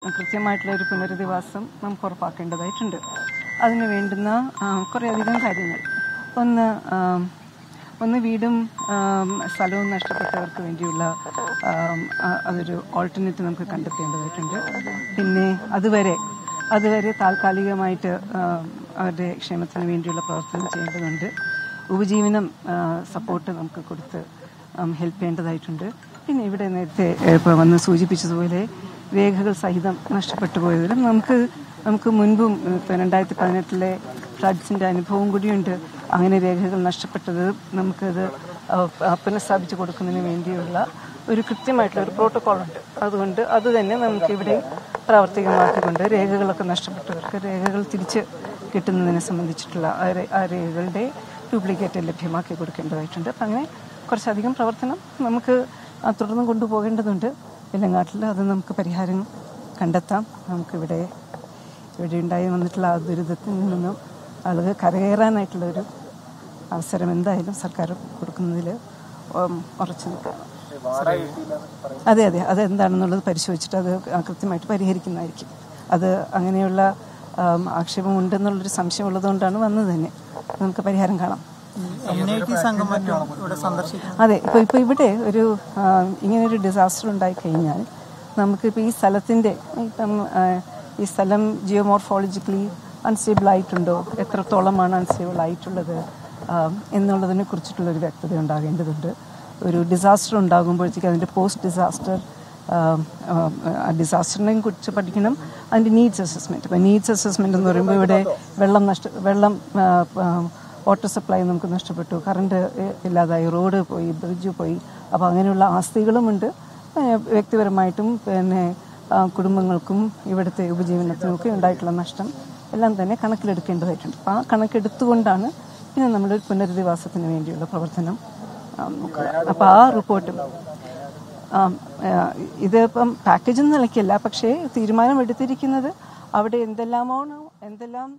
കൃത്യമായിട്ടുള്ള ഒരു പുനരധിവാസം നമുക്ക് ഉറപ്പാക്കേണ്ടതായിട്ടുണ്ട് അതിന് വേണ്ടുന്ന ആ, കുറേയധികം കാര്യങ്ങൾ ഒന്ന് ആം, ഒന്ന് വീടും ആം, സ്ഥലവും നഷ്ടപ്പെട്ടവർക്ക് വേണ്ടിയുള്ള ആം, ആ- അതൊരു ഓൾട്ടർനേറ്റ് നമുക്ക് കണ്ടെത്തേണ്ടതായിട്ടുണ്ട് പിന്നെ അതുവരെ അതുവരെ താൽക്കാലികമായിട്ട് ആം, അവരുടെ ക്ഷേമത്തിന് വേണ്ടിയുള്ള പ്രവർത്തനം ചെയ്യേണ്ടതുണ്ട് ഉപജീവനം സപ്പോർട്ട് നമുക്ക് കൊടുത്ത് ഹെൽപ്പ് ചെയ്യേണ്ടതായിട്ടുണ്ട് പിന്നെ ഇവിടെ നേരത്തെ ഇപ്പോൾ വന്ന് സൂചിപ്പിച്ചതുപോലെ രേഖകൾ സഹിതം നഷ്ടപ്പെട്ടു പോയതിലും നമുക്ക് നമുക്ക് മുൻപും ഇപ്പോൾ രണ്ടായിരത്തി പതിനെട്ടിലെ ഫ്ലഡ്സിൻ്റെ അനുഭവം കൂടിയുണ്ട് അങ്ങനെ രേഖകൾ നഷ്ടപ്പെട്ടത് നമുക്കത് ആ, ആ, പുനഃസ്ഥാപിച്ച് കൊടുക്കുന്നതിന് വേണ്ടിയുള്ള ഒരു കൃത്യമായിട്ടുള്ള ഒരു പ്രോട്ടോകോൾ ഉണ്ട് അതുകൊണ്ട് അത് തന്നെ നമുക്കിവിടെ പ്രാവർത്തികമാക്കിക്കൊണ്ട് രേഖകളൊക്കെ നഷ്ടപ്പെട്ടവർക്ക് രേഖകൾ തിരിച്ച് കിട്ടുന്നതിനെ സംബന്ധിച്ചിട്ടുള്ള ആ രേ- ആ രേഖകളുടെ ഡ്യൂപ്ലിക്കേറ്റ് ലഭ്യമാക്കി കൊടുക്കേണ്ടതായിട്ടുണ്ട് അപ്പം അങ്ങനെ കുറച്ചധികം പ്രവർത്തനം നമുക്ക് ആ, തുടർന്ന് കൊണ്ടുപോകേണ്ടതുണ്ട് വെല്ലങ്ങാട്ടിൽ അത് നമുക്ക് പരിഹാരം കണ്ടെത്താം നമുക്കിവിടെ ഇവിടെ ഉണ്ടായി വന്നിട്ടുള്ള ആ ദുരിതത്തിൽ നിന്നും ആളുകൾ കരകയറാനായിട്ടുള്ള ഒരു അവസരം എന്തായാലും സർക്കാർ കൊടുക്കുന്നതിൽ ഉറച്ചു നിൽക്കുകയാണ് അതെ അതെ അത് എന്താണെന്നുള്ളത് പരിശോധിച്ചിട്ട് അത് കൃത്യമായിട്ട് പരിഹരിക്കുന്നതായിരിക്കും അത് അങ്ങനെയുള്ള ആം, ആക്ഷേപം ഉണ്ടെന്നുള്ളൊരു സംശയം ഉള്ളതുകൊണ്ടാണ് വന്നത് തന്നെ നമുക്ക് പരിഹാരം കാണാം എൻ ഐ ടി സംഘം മറ്റും ഇവിടെ സന്ദർശിക്കും അതെ ഇപ്പോൾ ഇപ്പോൾ ഇവിടെ ഒരു ആ, ഇങ്ങനൊരു ഡിസാസ്റ്റർ ഉണ്ടായി കഴിഞ്ഞാൽ നമുക്കിപ്പോൾ ഈ സ്ഥലത്തിൻ്റെ ഇപ്പം ആ, ഈ സ്ഥലം ജിയോമോർഫോളജിക്കലി അൺസ്റ്റേബിൾ ആയിട്ടുണ്ടോ എത്രത്തോളമാണ് അൺസ്റ്റേബിൾ ആയിട്ടുള്ളത് ആ, എന്നുള്ളതിനെ കുറിച്ചിട്ടുള്ളൊരു വ്യക്തത ഉണ്ടാകേണ്ടതുണ്ട് ഒരു ഡിസാസ്റ്റർ ഉണ്ടാകുമ്പോഴത്തേക്ക് അതിൻ്റെ പോസ്റ്റ് ഡിസാസ്റ്റർ ഡിസാസ്റ്ററിനെ കുറിച്ച് പഠിക്കണം അതിൻ്റെ നീഡ്സ് അസസ്മെൻറ്റ് അപ്പോൾ നീഡ്സ് അസസ്മെൻറ്റ് എന്ന് പറയുമ്പോൾ ഇവിടെ വെള്ളം നഷ്ട വെള്ളം ആ, ആ, വാട്ടർ സപ്ലൈ നമുക്ക് നഷ്ടപ്പെട്ടു കറണ്ട് ഇല്ലാതായി റോഡ് പോയി ബ്രിഡ്ജ് പോയി അപ്പോൾ അങ്ങനെയുള്ള ആസ്തികളുമുണ്ട് ഏഹ് വ്യക്തിപരമായിട്ടും പിന്നെ ആ, കുടുംബങ്ങൾക്കും ഇവിടുത്തെ ഉപജീവനത്തിനും ഒക്കെ ഉണ്ടായിട്ടുള്ള നഷ്ടം എല്ലാം തന്നെ കണക്കിലെടുക്കേണ്ടതായിട്ടുണ്ട് അപ്പോൾ ആ കണക്കെടുത്തുകൊണ്ടാണ് പിന്നെ നമ്മൾ പുനരധിവാസത്തിന് വേണ്ടിയുള്ള പ്രവർത്തനം ആ, നോക്കുക അപ്പോൾ ആ റിപ്പോർട്ടും ആം, ആ, ഇതിപ്പം പാക്കേജ് എന്ന നിലയ്ക്കല്ല പക്ഷേ തീരുമാനമെടുത്തിരിക്കുന്നത് അവിടെ എന്തെല്ലാമാണോ എന്തെല്ലാം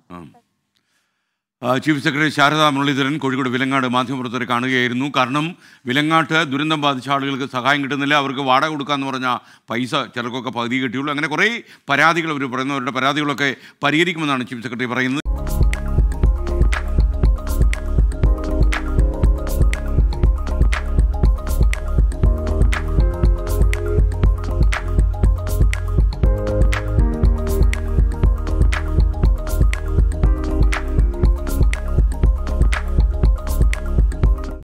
ആ, ചീഫ് സെക്രട്ടറി ശാരദാ മുരളീധരൻ കോഴിക്കോട് വിലങ്ങാട് മാധ്യമപ്രവർത്തകരെ കാണുകയായിരുന്നു കാരണം വിലങ്ങാട്ട് ദുരന്തം ബാധിച്ച ആളുകൾക്ക് സഹായം കിട്ടുന്നില്ല അവർക്ക് വാടക കൊടുക്കാമെന്ന് പറഞ്ഞ പൈസ ചിലർക്കൊക്കെ പകുതി കിട്ടിയുള്ളൂ അങ്ങനെ കുറേ പരാതികൾ അവർ പറയുന്നു അവരുടെ പരാതികളൊക്കെ പരിഹരിക്കുമെന്നാണ് ചീഫ് സെക്രട്ടറി പറയുന്നത്